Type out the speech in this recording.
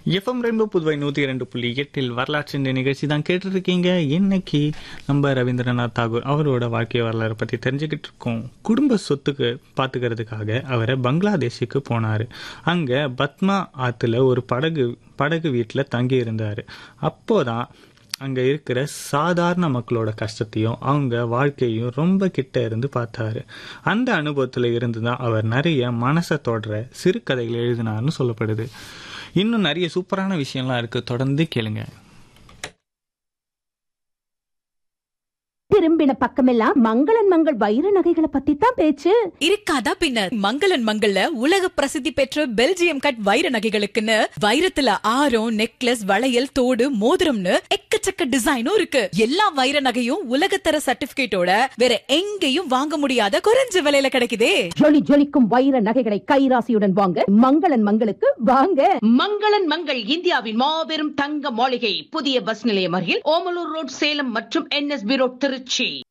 FM rainbow Puduvai நூற்றி இரண்டு புள்ளி எட்டில் வரலாற்று இந்த நிகழ்ச்சி தான் கேட்டுருக்கீங்க இன்னைக்கு நம்ம ரவீந்திரநாத் தாகூர் அவரோட வாழ்க்கை வரலாறு பற்றி தெரிஞ்சுக்கிட்டு இருக்கோம் குடும்ப சொத்துக்கு பார்த்துக்கிறதுக்காக அவரை பங்களாதேஷுக்கு போனார் அங்கே பத்மா ஆற்றுல ஒரு படகு படகு வீட்டில் தங்கி இருந்தார் அப்போதான் அங்கே இருக்கிற சாதாரண மக்களோட கஷ்டத்தையும் அவங்க வாழ்க்கையும் ரொம்ப கிட்ட இருந்து பார்த்தாரு அந்த அனுபவத்தில் இருந்து தான் அவர் நிறைய மனசை தொடர சிறுகதைகள் எழுதினார்னு சொல்லப்படுது இன்னும் நிறைய சூப்பரான விஷயம்லாம் இருக்கு தொடர்ந்து கேளுங்க திரும்பின பக்கமெல்லாம் மங்களன் மங்கள் வைர நகைகளை பத்தி தான் பேச்சு இருக்காதா பின்ன மங்களன் மங்கள்ல உலக பிரசித்தி பெற்ற பெல்ஜியம் கட் வைர நகைகளுக்குன்னு வைரத்துல ஆரம் நெக்லஸ் வளையல் தோடு மோதிரம்னு எக்கச்சக்க டிசைனும் இருக்கு எல்லா வைர நகையும் உலகத்தர சர்டிபிகேட்டோட வேற எங்கேயும் வாங்க முடியாத குறைஞ்ச விலையில கிடைக்குதே ஜொலி ஜொலிக்கும் வைர நகைகளை கைராசியுடன் வாங்க மங்களன் மங்களுக்கு வாங்க மங்களன் மங்கள் இந்தியாவின் மாபெரும் தங்க மாளிகை புதிய பஸ் நிலையம் அருகில் ஓமலூர் ரோட் சேலம் மற்றும் என்எஸ்பி ரோட் திருச்சி